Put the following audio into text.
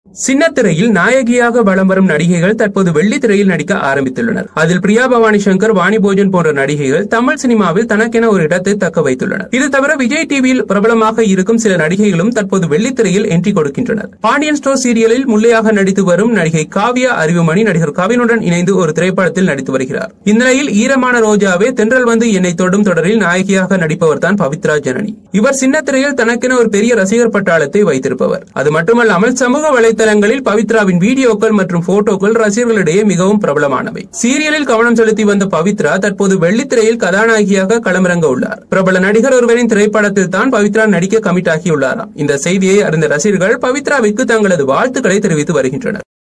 சின்னத்திரையில் நாயகியாக வலம் வரும் நடிகைகள் தற்போது வெள்ளித்திரையில் நடிக்க ஆரம்பித்துள்ளனர் அதில் பிரியா பவானி சங்கர் வாணி போஜன் போன்ற நடிகைகள் தமிழ் சினிமாவில் தனக்கென ஒரு இடத்தை தக்க வைத்துள்ளனர் இது தவிர விஜய் டிவியில் பிரபலமாக இருக்கும் சில நடிகைகளும் தற்போது வெள்ளித்திரையில் என்ட்ரி கொடுக்கின்றனர் பாண்டியன் ஸ்டோர் சீரியலில் முல்லையாக நடித்து வரும் நடிகை காவியா அறிவுமணி நடிகர் கவினுடன் இணைந்து ஒரு திரைப்படத்தில் நடித்து வருகிறார் இந்நிலையில் ஈரமான ரோஜாவே தென்றல் வந்து என்னை தொடும் தொடரில் நாயகியாக நடிப்பவர் தான் பவித்ரா ஜனனி இவர் சின்னத்திரையில் தனக்கென ஒரு பெரிய ரசிகர் பட்டாளத்தை வைத்திருப்பவர் அது மட்டுமல்லாமல் சமூக வலைதளங்களில் பவித்ராவின் வீடியோக்கள் மற்றும் போட்டோக்கள் ரசிகர்களிடையே மிகவும் பிரபலமானவை சீரியலில் கவனம் செலுத்தி வந்த பவித்ரா தற்போது வெள்ளித்திரையில் கதாநாயகியாக களமிறங்க உள்ளார் பிரபல நடிகர் ஒருவரின் திரைப்படத்தில் தான் பவித்ரா நடிக்க கமிட் ஆகியுள்ளாராம் இந்த செய்தியை அறிந்த ரசிகர்கள் பவித்ராவிற்கு தங்களது வாழ்த்துக்களை தெரிவித்து வருகின்றனர்